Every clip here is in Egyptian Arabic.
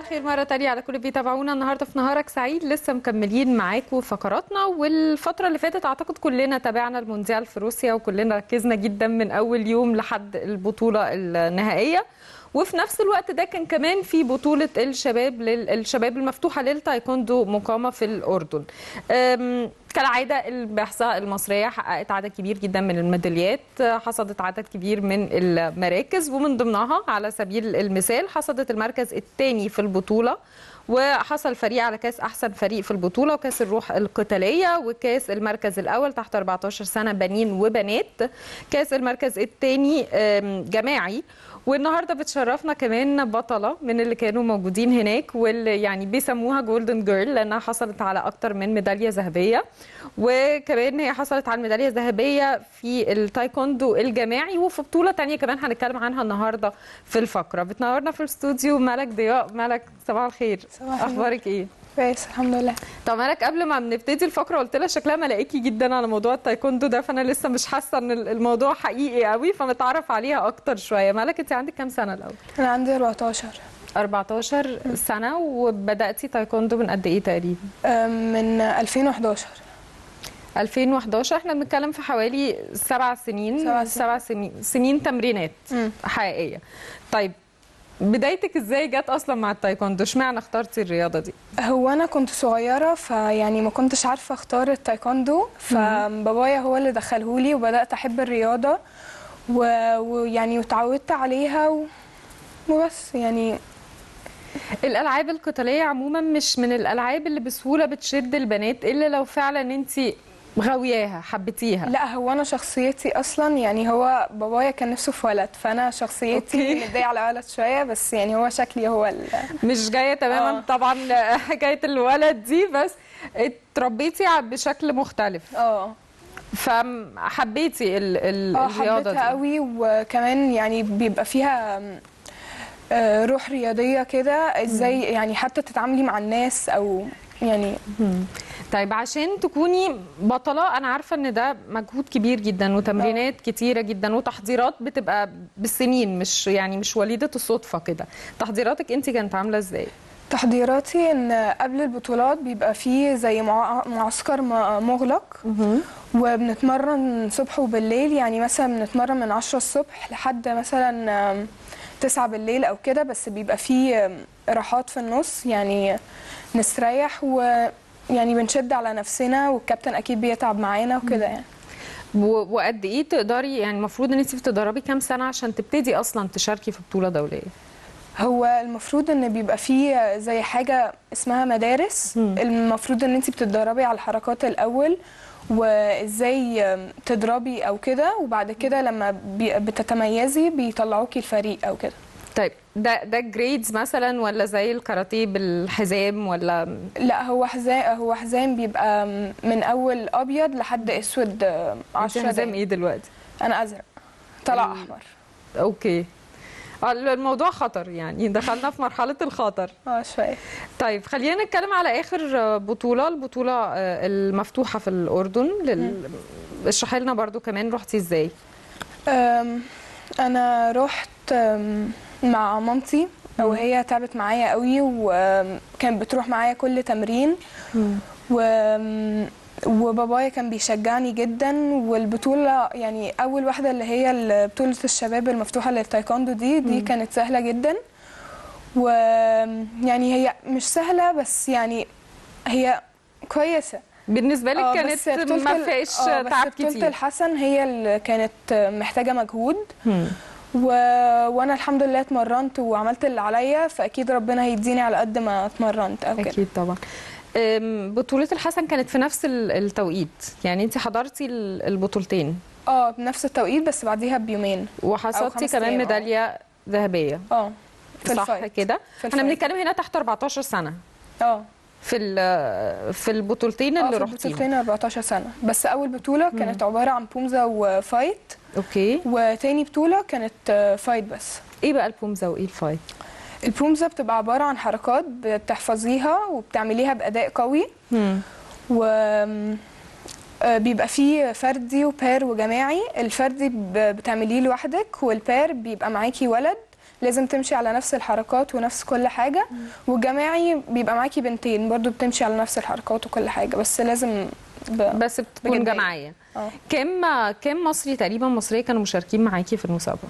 الخير مرة تانية على كل اللي بيتابعونا النهاردة في نهارك سعيد لسه مكملين معاكم فقراتنا والفترة اللي فاتت أعتقد كلنا تابعنا المونديال في روسيا وكلنا ركزنا جدا من أول يوم لحد البطولة النهائية وفي نفس الوقت ده كان كمان في بطولة الشباب للشباب المفتوحة للتايكوندو مقامة في الأردن أم، كالعادة البعثة المصرية حققت عدد كبير جدا من الميداليات حصدت عدد كبير من المراكز ومن ضمنها على سبيل المثال حصدت المركز الثاني في البطولة وحصل فريق على كاس احسن فريق في البطوله وكاس الروح القتاليه وكاس المركز الاول تحت 14 سنه بنين وبنات كاس المركز الثاني جماعي والنهارده بتشرفنا كمان بطله من اللي كانوا موجودين هناك واللي يعني بيسموها جولدن جيرل لانها حصلت على اكتر من ميداليه ذهبيه وكمان هي حصلت على الميداليه الذهبيه في التايكوندو الجماعي وفي بطوله تانية كمان هنتكلم عنها النهارده في الفقره بتنورنا في الاستوديو ملك ضياء ملك صباح الخير صباح النور. اخبارك ايه كويس الحمد لله طب مالك قبل ما بنبتدي الفقره قلت لها شكلها ملائكي جدا على موضوع التايكوندو ده فانا لسه مش حاسه ان الموضوع حقيقي قوي فنتعرف عليها اكتر شويه مالك انت عندك كام سنه الاول انا عندي 14 14 سنه وبداتي تايكوندو من قد ايه تقريبا أم، من 2011 2011 احنا بنتكلم في حوالي سبع سنين سبع سنين. سبع سنين سنين تمرينات مم. حقيقيه طيب بدايتك ازاي جت اصلا مع التايكوندو اشمعنى اخترتي الرياضه دي هو انا كنت صغيره فيعني ما كنتش عارفه اختار التايكوندو فبابايا هو اللي دخلهولي وبدات احب الرياضه و- ويعني وتعودت عليها و... وبس يعني الالعاب القتاليه عموما مش من الالعاب اللي بسهوله بتشد البنات الا لو فعلا انت غاوياها حبيتيها لا هو انا شخصيتي اصلا يعني هو بابايا كان نفسه في ولد فانا شخصيتي أوكي. متضايقه على ولد شويه بس يعني هو شكلي هو ال... مش جايه تماما آه. طبعا حكايه الولد دي بس اتربيتي بشكل مختلف اه فحبيتي ال ال اه الرياضه حبيتها دي قوي وكمان يعني بيبقى فيها آم، آه، روح رياضيه كده ازاي يعني حتى تتعاملي مع الناس او يعني طيب عشان تكوني بطلة أنا عارفة إن ده مجهود كبير جدا وتمرينات كتيرة جدا وتحضيرات بتبقى بالسنين مش يعني مش وليدة الصدفة كده تحضيراتك أنت كانت عاملة إزاي؟ تحضيراتي ان قبل البطولات بيبقى فيه زي مع- معسكر م- مغلق وبنتمرن صبح وبالليل يعني مثلا بنتمرن من 10 الصبح لحد مثلا آم، 9 بالليل او كده بس بيبقى فيه آم، راحات في النص يعني نستريح ويعني بنشد على نفسنا والكابتن اكيد بيتعب معانا وكده يعني و- وقد إيه تقدري يعني المفروض إن أنت بتدربي كام سنة عشان تبتدي أصلا تشاركي في بطولة دولية؟ هو المفروض ان بيبقى فيه زي حاجه اسمها مدارس المفروض ان انت بتتدربي على الحركات الاول وازاي تضربي او كده وبعد كده لما بي- بتتميزي بيطلعوكي الفريق او كده طيب ده ده جريدز مثلا ولا زي الكاراتيه بالحزام ولا لا هو حزام هو حزام بيبقى من اول ابيض لحد اسود انت 10 حزام دقايق. ايه دلوقتي؟ انا ازرق طلع ال- احمر اوكي آه، الموضوع خطر يعني دخلنا في مرحلة الخطر اه شويه طيب خلينا نتكلم على اخر بطوله البطوله آه، المفتوحه في الاردن لل... اشرحي لنا برضو كمان رحتي ازاي أم، انا رحت أم، مع مامتي وهي تعبت معايا قوي وكانت بتروح معايا كل تمرين و أم، وبابايا كان بيشجعني جدا والبطولة يعني أول واحدة اللي هي ال- بطولة الشباب المفتوحة للتايكوندو دي دي كانت سهلة جدا ويعني هي مش سهلة بس يعني هي كويسة بالنسبه لك آه، كانت بس بطولة ما ال- فيهاش آه، بس تعب بطولة كتير الحسن هي اللي كانت محتاجة مجهود مم. و... وانا الحمد لله اتمرنت وعملت اللي عليا فاكيد ربنا هيديني على قد ما اتمرنت او كده اكيد طبعا أم، بطوله الحسن كانت في نفس ال- التوقيت يعني انت حضرتي ال- البطولتين اه بنفس التوقيت بس بعديها بيومين وحصلتي خمس كمان أيام، آه. ميداليه ذهبيه اه في صح الفايت كده في احنا الفايت. بنتكلم هنا تحت 14 سنه اه في ال- في البطولتين اه اللي في رحتيهم البطولتين 14 سنه بس اول بطوله كانت عباره عن بومزا وفايت اوكي وتاني بطوله كانت آه، فايت بس ايه بقى البومزا وايه الفايت البومزا بتبقى عباره عن حركات بتحفظيها وبتعمليها باداء قوي مم. و آه، بيبقى فيه فردي وبير وجماعي الفردي ب- بتعمليه لوحدك والبير بيبقى معاكي ولد لازم تمشي على نفس الحركات ونفس كل حاجه والجماعي بيبقى معاكي بنتين برضو بتمشي على نفس الحركات وكل حاجه بس لازم ب... بس بتكون بجدية. جماعيه اه كم كم مصري تقريبا مصريه كانوا مشاركين معاكي في المسابقه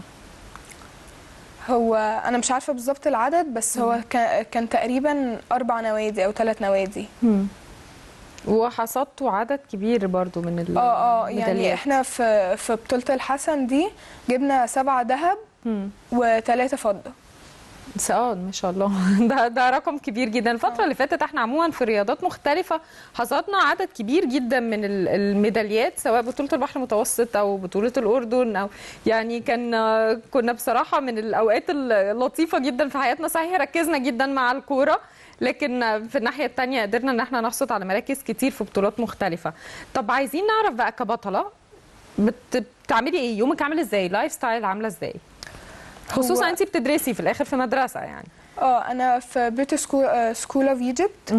هو انا مش عارفه بالظبط العدد بس هو كان, كان تقريبا اربع نوادي او ثلاث نوادي وحصدتوا عدد كبير برضو من ال اه اه يعني الميداليات. احنا في في بطوله الحسن دي جبنا سبعة ذهب مم. وثلاثه فضه بس اه ما شاء الله ده ده رقم كبير جدا الفتره اللي فاتت احنا عموما في رياضات مختلفه حصدنا عدد كبير جدا من ال- الميداليات سواء بطوله البحر المتوسط او بطوله الاردن او يعني كان آه، كنا بصراحه من الاوقات اللطيفه جدا في حياتنا صحيح ركزنا جدا مع الكوره لكن آه، في الناحيه الثانيه قدرنا ان احنا نحصل على مراكز كتير في بطولات مختلفه طب عايزين نعرف بقى كبطله بت- بتعملي ايه يومك عامل ازاي لايف ستايل عامله ازاي خصوصا هو- انت بتدرسي في الاخر في مدرسه يعني اه انا في بريتش سكول اوف ايجيبت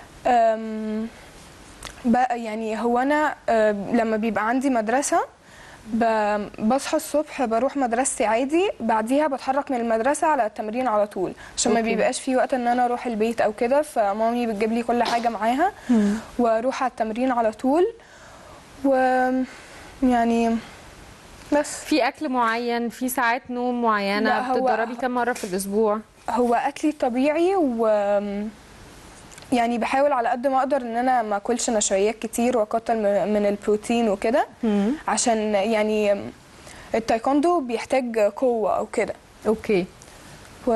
بقى يعني هو انا آه، لما بيبقى عندي مدرسه ب- بصحى الصبح بروح مدرستي عادي بعديها بتحرك من المدرسه على التمرين على طول عشان ما أوكي. بيبقاش في وقت ان انا اروح البيت او كده فمامي بتجيب لي كل حاجه معاها واروح على التمرين على طول و يعني بس في اكل معين في ساعات نوم لا، معينه هو- بتتدربي كم مره في الاسبوع هو اكلي طبيعي و يعني بحاول على قد ما اقدر ان انا ما اكلش نشويات كتير واكتر من من البروتين وكده عشان يعني التايكوندو بيحتاج قوة او كده اوكي و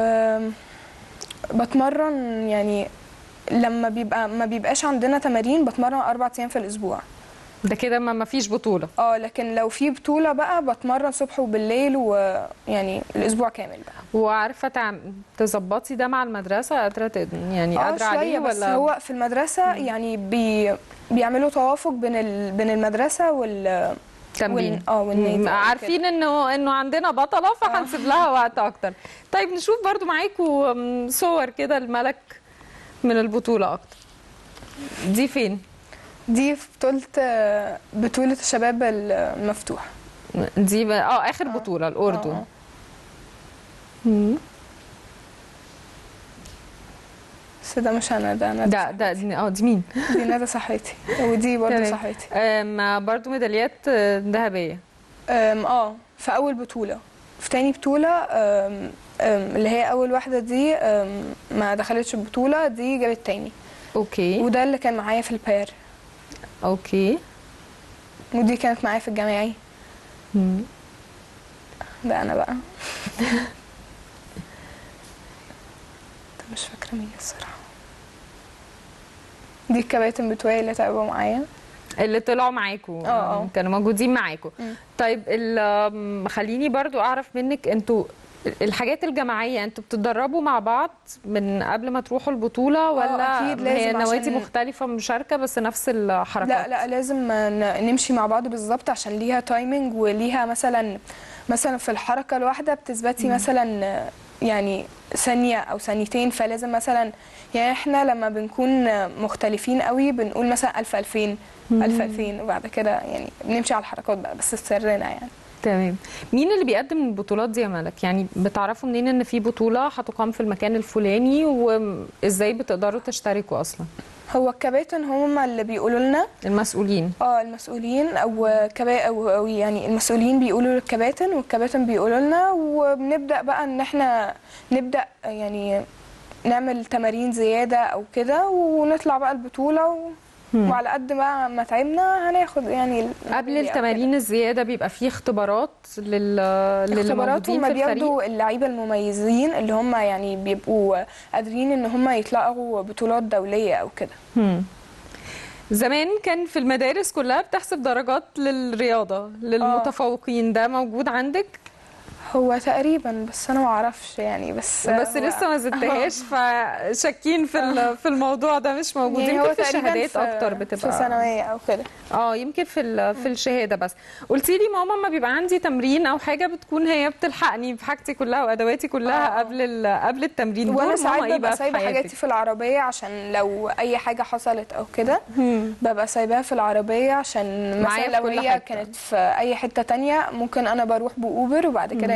بتمرن يعني لما بيبقى ما بيبقاش عندنا تمارين بتمرن اربع ايام في الاسبوع ده كده ما ما فيش بطوله اه لكن لو في بطولة بقى بتمرن صبح وبالليل ويعني الاسبوع كامل بقى وعارفه تعم... تظبطي ده مع المدرسه قادره ت... يعني اه قادره عليه شوية بس ولا هو في المدرسة يعني بي بيعملوا توافق بين ال... بين المدرسة وال تمرين وال- اه والنادي م- أو عارفين انه انه عندنا بطله فهنسيب لها وقت اكتر طيب نشوف برضو معاكم م، صور كده الملك من البطوله اكتر دي فين دي في بطولة بطولة الشباب المفتوح دي ب... اه اخر بطوله الاردن آه. مم. بس ده مش انا ده ندى ده ده اه دي مين دي ندى صاحبتي ودي برضه تمام. صاحبتي أم، برضو ميداليات آه، ذهبيه أم، اه في اول بطولة في تاني بطولة أم، أم، اللي هي اول واحدة دي أم، ما دخلتش البطولة دي جابت تاني اوكي وده اللي كان معايا في البير اوكي ودي كانت معايا في الجامعي مم. ده انا بقى ده مش فاكرة مين الصراحة دي الكباتن بتوعي اللي تعبوا معايا اللي طلعوا معاكوا اه، اه. كانوا موجودين معاكوا مم. طيب ال- آم، خليني برضو اعرف منك انتوا الحاجات الجماعيه انتوا بتتدربوا مع بعض من قبل ما تروحوا البطوله ولا أكيد هي لازم نوادي عشان- مختلفه مشاركه بس نفس الحركات لا لا لازم ن- نمشي مع بعض بالظبط عشان ليها تايمنج وليها مثلا مثلا في الحركة الواحدة بتثبتي مثلا يعني ثانية أو ثانيتين فلازم مثلا يعني احنا لما بنكون مختلفين قوي بنقول مثلا ألف ألفين ألف ألفين وبعد كده يعني بنمشي على الحركات بقى بس سرنا يعني تمام مين اللي بيقدم البطولات دي يا ملك يعني بتعرفوا منين ان في بطوله هتقام في المكان الفلاني وازاي بتقدروا تشتركوا اصلا هو الكباتن هم اللي بيقولوا لنا المسؤولين اه المسؤولين او كبا أو, او يعني المسؤولين بيقولوا للكباتن والكباتن بيقولوا لنا وبنبدا بقى ان احنا نبدا يعني نعمل تمارين زياده او كده ونطلع بقى البطوله و... وعلى قد بقى ما تعبنا هناخد يعني ال- قبل أو كده. التمارين الزياده بيبقى فيه اختبارات لل اختبارات للموجودين هم في الفريق بياخدوا اللعيبه المميزين اللي هم يعني بيبقوا قادرين ان هم يطلعوا بطولات دوليه او كده مم. زمان كان في المدارس كلها بتحسب درجات للرياضة للمتفوقين ده موجود عندك هو تقريبا بس انا ما اعرفش يعني بس بس هو- لسه ما زدتهاش فشاكين في ال- في الموضوع ده مش موجود يعني هو يمكن في تقريبا الشهادات في- اكتر في بتبقى ثانويه او كده اه يمكن في ال- في الشهاده بس قلتي لي ماما ما بيبقى عندي تمرين او حاجه بتكون هي بتلحقني بحاجتي كلها وادواتي كلها آه. قبل ال- قبل التمرين دور وانا ماما ساعات ايه ببقى بقى في سايبه حياتك حاجاتي في العربيه عشان لو اي حاجه حصلت او كده ببقى سايباها في العربيه عشان معايا مثلا في لو كل هي حتة. كانت في اي حته تانية ممكن انا بروح باوبر وبعد كده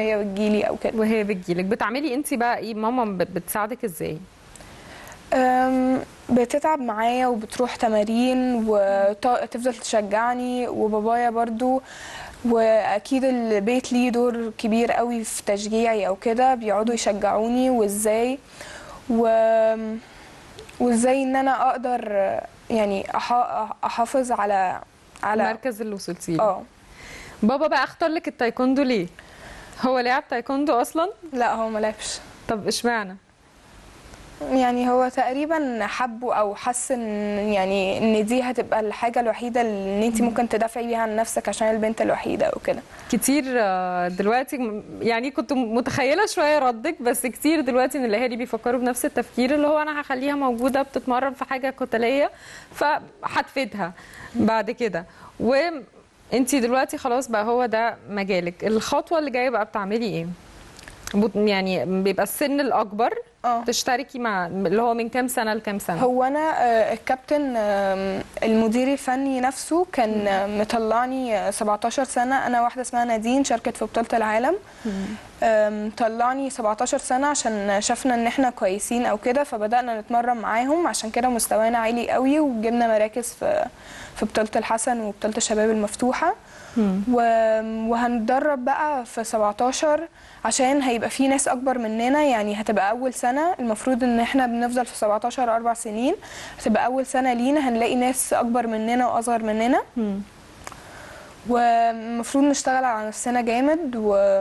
وهي بتجيلي او كده وهي بتجيلك بتعملي انت بقى ايه ماما بت- بتساعدك ازاي أم، بتتعب معايا وبتروح تمارين وتفضل تشجعني وبابايا برضو واكيد البيت ليه دور كبير قوي في تشجيعي او كده بيقعدوا يشجعوني وازاي و وازاي ان انا اقدر يعني أح- احافظ على على المركز اللي وصلتي له اه بابا بقى اختار لك التايكوندو ليه هو لعب تايكوندو اصلا لا هو ملعبش طب اشمعنى يعني هو تقريبا حبه او حس ان يعني ان دي هتبقى الحاجه الوحيده اللي انت ممكن تدافعي بيها عن نفسك عشان البنت الوحيده او كده كتير آه، دلوقتي م- يعني كنت متخيله شويه ردك بس كتير دلوقتي من الاهالي بيفكروا بنفس التفكير اللي هو انا هخليها موجوده بتتمرن في حاجه قتاليه فهتفيدها بعد كده وانتي دلوقتي خلاص بقى هو ده مجالك الخطوه اللي جايه بقى بتعملي ايه بت- يعني بيبقى السن الاكبر اه تشتركي مع اللي هو من كام سنه لكام سنه هو انا آه، الكابتن آم، المدير الفني نفسه كان آه، مطلعني آه، 17 سنه انا واحده اسمها نادين شاركت في بطوله العالم آم، طلعني 17 سنه عشان شافنا ان احنا كويسين او كده فبدانا نتمرن معاهم عشان كده مستوانا عالي قوي وجبنا مراكز في في بطوله الحسن وبطوله الشباب المفتوحه و- وهنتدرب بقى في 17 عشان هيبقى في ناس اكبر مننا يعني هتبقى اول سنه المفروض ان احنا بنفضل في 17 اربع سنين هتبقى اول سنه لينا هنلاقي ناس اكبر مننا واصغر مننا مم. والمفروض نشتغل على نفسنا جامد و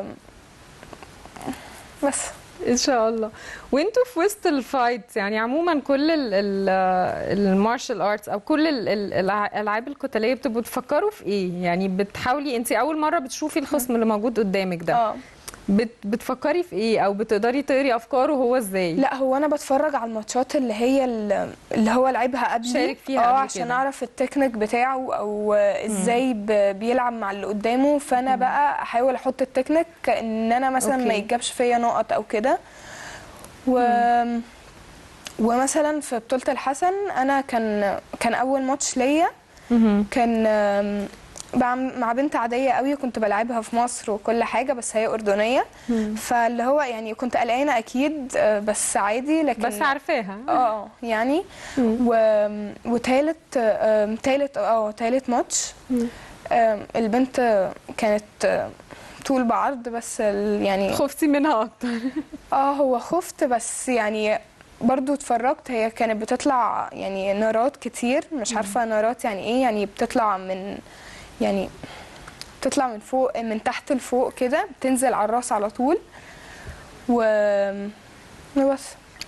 بس ان شاء الله وانتوا في وسط الفايت يعني عموما كل المارشال ارتس او كل ال- ال- الع- الالعاب القتاليه بتبقوا تفكروا في ايه يعني بتحاولي انت اول مره بتشوفي الخصم اللي موجود قدامك ده اه بت بتفكري في ايه او بتقدري تقري افكاره هو ازاي لا هو انا بتفرج على الماتشات اللي هي ال- اللي هو لعبها قبلي شارك فيها اه قبل عشان كده. اعرف التكنيك بتاعه او ازاي ب- بيلعب مع اللي قدامه فانا بقى احاول احط التكنيك ان انا مثلا ما أوكي. يتجابش فيا نقط او كده و ومثلا في بطولة الحسن انا كان كان اول ماتش ليا مهم. كان آم، بعم- مع بنت عادية قوي كنت بلعبها في مصر وكل حاجة بس هي أردنية فاللي هو يعني كنت قلقانة أكيد آه، بس عادي لكن بس عارفاها اه يعني و... وتالت آم، تالت اه تالت ماتش آم، البنت كانت آه، طول بعرض بس ال- يعني خفتي منها اكتر اه هو خفت بس يعني برضو اتفرجت هي كانت بتطلع يعني نارات كتير مش عارفة نارات يعني ايه يعني بتطلع من يعني بتطلع من فوق من تحت لفوق كده بتنزل على الراس على طول و بس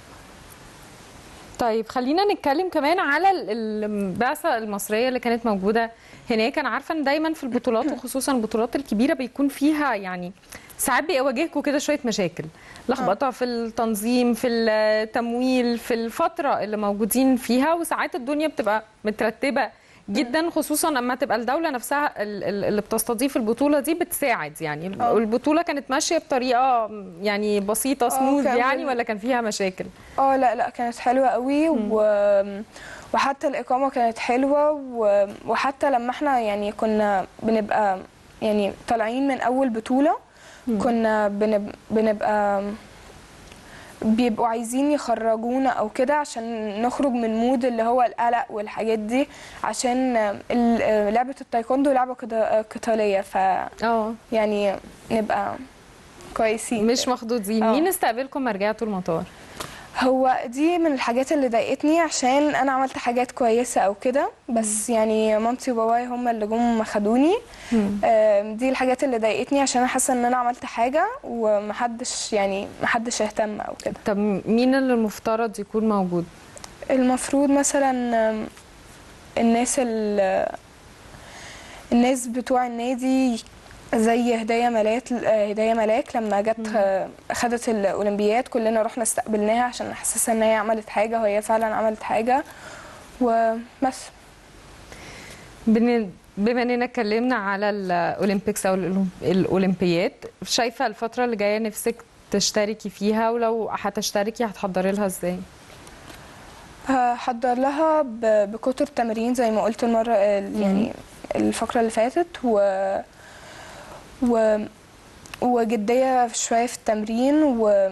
طيب خلينا نتكلم كمان على ال- البعثة المصرية اللي كانت موجودة هناك أنا عارفة إن دايما في البطولات وخصوصا البطولات الكبيرة بيكون فيها يعني ساعات بيواجهكوا كده شوية مشاكل لخبطة في التنظيم في التمويل في الفترة اللي موجودين فيها وساعات الدنيا بتبقى مترتبة جدا خصوصا لما تبقى الدولة نفسها ال- ال- اللي بتستضيف البطولة دي بتساعد يعني آه. البطولة كانت ماشية بطريقة يعني بسيطة سموث كان يعني بال- ولا كان فيها مشاكل؟ اه لا لا كانت حلوة قوي و... وحتى الإقامة كانت حلوة و... وحتى لما احنا يعني كنا بنبقى يعني طالعين من أول بطولة كنا بنب... بنبقى بيبقوا عايزين يخرجونا او كده عشان نخرج من مود اللي هو القلق والحاجات دي عشان ال- لعبة التايكوندو لعبة قتا- قتالية ف اه يعني نبقى كويسين مش مخضوضين آه. مين استقبلكم ما رجعتوا المطار هو دي من الحاجات اللي ضايقتني عشان انا عملت حاجات كويسه او كده بس يعني مامتي وباباي هم اللي جم خدوني آم، دي الحاجات اللي ضايقتني عشان انا حاسه ان انا عملت حاجه ومحدش يعني محدش اهتم او كده طب مين اللي المفترض يكون موجود المفروض مثلا آم، الناس ال الناس بتوع النادي زي هدايا ملاك هدايا ملاك لما جت آه، خدت الاولمبياد كلنا رحنا استقبلناها عشان نحسسها ان هي عملت حاجه وهي فعلا عملت حاجه وبس بن- بما اننا اتكلمنا على الاولمبيكس او الأولم- الاولمبياد شايفه الفتره اللي جايه نفسك تشتركي فيها ولو هتشتركي هتحضري لها ازاي هحضر لها ب- بكتر تمرين زي ما قلت المره ال- يعني الفقره اللي فاتت و و وجديه شويه في التمرين و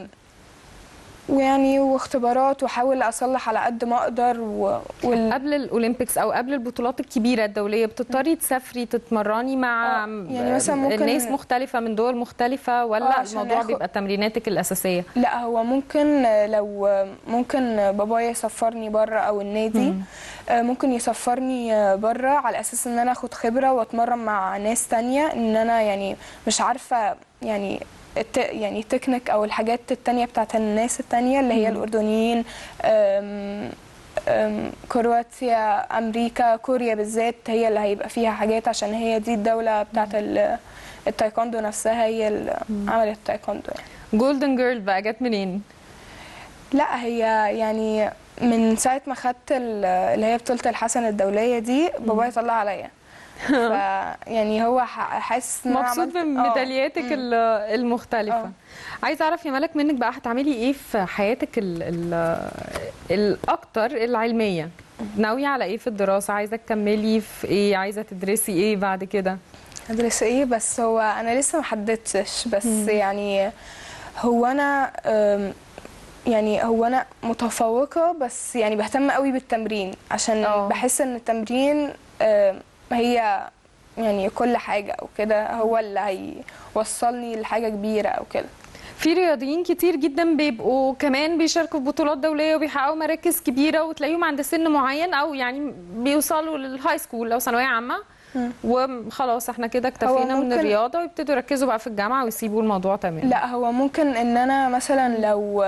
ويعني واختبارات واحاول اصلح على قد ما اقدر و... وال... قبل الاولمبيكس او قبل البطولات الكبيره الدوليه بتضطري تسافري تتمرني مع آه، يعني مثلا ممكن- ناس مختلفه من دول مختلفه آه، ولا عشان الموضوع آخد- بيبقى تمريناتك الاساسيه لا هو ممكن لو ممكن بابايا يسفرني بره او النادي آه، ممكن يسفرني بره على اساس ان انا اخد خبره واتمرن مع ناس تانية ان انا يعني مش عارفه يعني الت... يعني التكنيك او الحاجات التانية بتاعت الناس التانية اللي هي الاردنيين أم... أم... كرواتيا امريكا كوريا بالذات هي اللي هيبقى فيها حاجات عشان هي دي الدوله بتاعت ال... التايكوندو نفسها هي اللي عملت التايكوندو يعني. جولدن جيرل بقى جت منين لا هي يعني من ساعة ما خدت ال- اللي هي بطولة الحسن الدولية دي بابايا طلع عليا ف يعني هو ح- حاسس ان أنا مبسوط عملت- آه. بميدالياتك ال- المختلفه آه. عايزه اعرف يا ملك منك بقى هتعملي ايه في حياتك ال ال الاكتر العلميه ناويه على ايه في الدراسه عايزه تكملي في ايه عايزه تدرسي ايه بعد كده ادرس ايه بس هو انا لسه ما حددتش بس يعني هو انا أم، يعني هو انا متفوقة بس يعني بهتم قوي بالتمرين عشان آه. بحس ان التمرين أم، هي يعني كل حاجة او كده هو اللي هيوصلني لحاجة كبيرة او كده في رياضيين كتير جدا بيبقوا كمان بيشاركوا في بطولات دوليه وبيحققوا مراكز كبيره وتلاقيهم عند سن معين او يعني بيوصلوا للهاي سكول لو ثانويه عامه وخلاص احنا كده اكتفينا من ممكن- الرياضه ويبتدوا يركزوا بقى في الجامعه ويسيبوا الموضوع تماما لا هو ممكن ان انا مثلا لو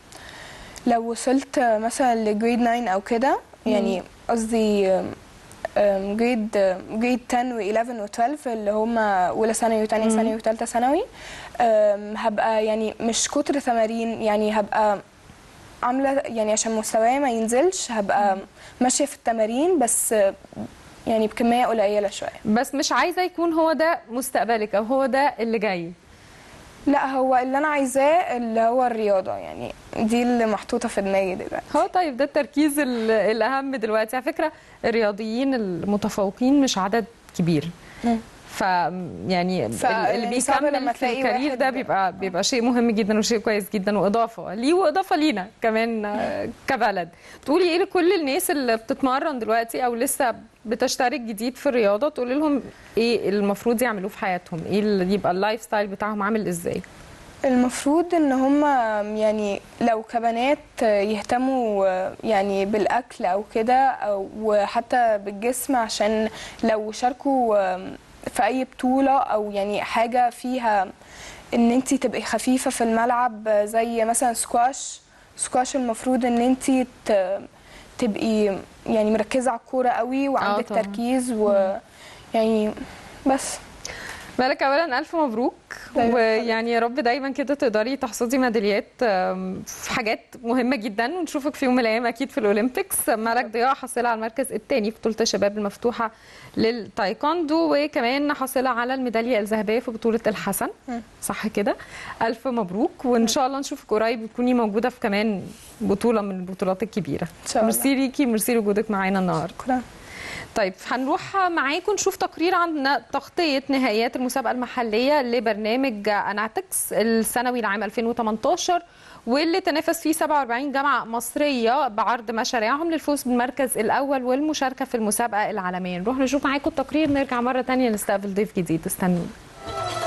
لو وصلت مثلا لجريد 9 او كده يعني قصدي جريد جريد 10 و11 و12 اللي هم اولى ثانوي وثانيه ثانوي وثالثه ثانوي أم، هبقى يعني مش كتر تمارين يعني هبقى عامله يعني عشان مستواي ما ينزلش هبقى ماشيه في التمارين بس يعني بكميه قليله شويه بس مش عايزه يكون هو ده مستقبلك او هو ده اللي جاي لا هو اللي انا عايزاه اللي هو الرياضه يعني دي اللي محطوطه في دماغي دلوقتي هو طيب ده التركيز ال- الاهم دلوقتي على فكره الرياضيين المتفوقين مش عدد كبير مم. ف يعني ف- اللي يعني صعب بيكمل لما في تلاقي الكارير واحد- ده بيبقى بيبقى شيء مهم جدا وشيء كويس جدا واضافه ليه واضافه لينا كمان آه، كبلد تقولي ايه لكل الناس اللي بتتمرن دلوقتي او لسه بتشترك جديد في الرياضه تقولي لهم ايه المفروض يعملوه في حياتهم ايه اللي يبقى اللايف ستايل بتاعهم عامل ازاي المفروض ان هم يعني لو كبنات يهتموا يعني بالاكل او كده او وحتى بالجسم عشان لو شاركوا في اي بطوله او يعني حاجه فيها ان انت تبقي خفيفه في الملعب زي مثلا سكواش سكواش المفروض ان انت تبقي يعني مركزه على الكوره قوي وعندك طبعاً. تركيز ويعني بس مالك اولا الف مبروك دايماً ويعني يا رب دايما كده تقدري تحصدي ميداليات آم، في حاجات مهمه جدا ونشوفك في يوم من الايام اكيد في الاولمبيكس مالك ضياء حاصله على المركز الثاني في بطوله الشباب المفتوحه للتايكوندو وكمان حاصله على الميداليه الذهبيه في بطوله الحسن مم. صح كده الف مبروك وان شاء الله نشوفك قريب وتكوني موجوده في كمان بطوله من البطولات الكبيره ان شاء الله ميرسي ليكي ميرسي لوجودك معانا النهارده شكرا طيب هنروح معاكم نشوف تقرير عن تغطية نهائيات المسابقة المحلية لبرنامج أناتكس السنوي لعام 2018 واللي تنافس فيه 47 جامعة مصرية بعرض مشاريعهم للفوز بالمركز الأول والمشاركة في المسابقة العالمية نروح نشوف معاكم التقرير نرجع مرة تانية نستقبل ضيف جديد استنوا